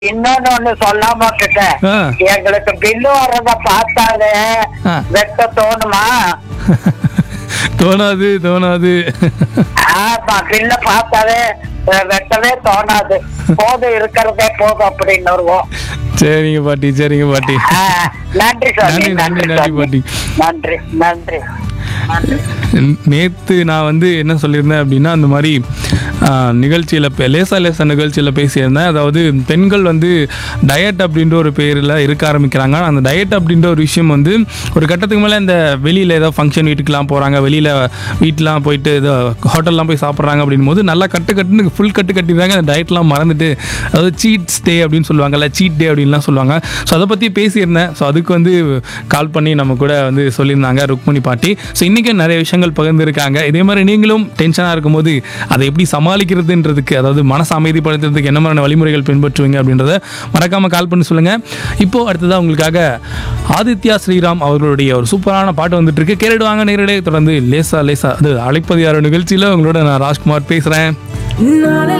இன்னொன்னு ஒண்ணு சொல்லாம விட்டுட்டேன் ஆ. எங்களுக்கு பில்லு வர்றத பார்த்தாலே ஆ. வெட்ட தோணுமா தோணாது தோணாது ஆமா பில்ல பார்த்தாலே அஹ், வெட்டவே தோணாது போதும் இருக்கிறதே போதும் அப்படின்னு வருவோம் சரிங்க பாட்டி சரிங்க பாட்டி ஆ, நன்றி சாமி நன்றி, நன்றி, நன்றி, சாமி. பாட்டி. நன்றி நன்றி நன்றி நேற்று நான் வந்து என்ன சொல்லியிருந்தேன் அப்படின்னா அந்த மாதிரி நிகழ்ச்சியில் லேசா லேசா நிகழ்ச்சியில் பேசியிருந்தேன் அதாவது பெண்கள் வந்து டயட் அப்படின்ற ஒரு பேரில் இருக்க ஆரம்பிக்கிறாங்க ஆனா, அந்த டயட் அப்படின்ற ஒரு விஷயம் வந்து ஒரு கட்டத்துக்கு மேலே இந்த வெளியில் ஏதோ ஃபங்க்ஷன் வீட்டுக்கெலாம் போகிறாங்க வெளியில் வீட்டெலாம் போயிட்டு ஏதோ ஹோட்டல்லாம் போய் சாப்பிட்றாங்க அப்படின் போது நல்லா கட்டு கட்டுன்னு ஃபுல் கட்டு கட்டிடுறாங்க அந்த டயட்லாம் மறந்துட்டு அதாவது சீட் ஸ்டே அப்படின்னு சொல்லுவாங்கல்ல சீட் டே அப்படின்லாம் சொல்லுவாங்க ஸோ அதை பற்றி பேசியிருந்தேன் ஸோ அதுக்கு வந்து கால் பண்ணி நம்ம கூட வந்து சொல்லியிருந்தாங்க ருக்மணி பாட்டி ஸோ இன்றைக்கும் நிறைய விஷயங்கள் பகிர்ந்துருக்காங்க இதே மாதிரி நீங்களும் டென்ஷனாக இருக்கும்போது அதை எப்படி சமாளிக்கிறதுன்றதுக்கு அதாவது மனசு அமைதிப்படுத்துறதுக்கு என்ன மாதிரியான வழிமுறைகள் பின்பற்றுவீங்க அப்படின்றத மறக்காமல் கால் பண்ணி சொல்லுங்கள் இப்போது அடுத்ததாக உங்களுக்காக ஆதித்யா ஸ்ரீராம் அவர்களுடைய ஒரு சூப்பரான பாட்டு வந்துட்டு இருக்கு கேட்டுடுவாங்க நேரடியாக தொடர்ந்து லேசா லேசா அது அழைப்பது யாரோ நிகழ்ச்சியில் உங்களோட நான் ராஜ்குமார் பேசுகிறேன் நாளை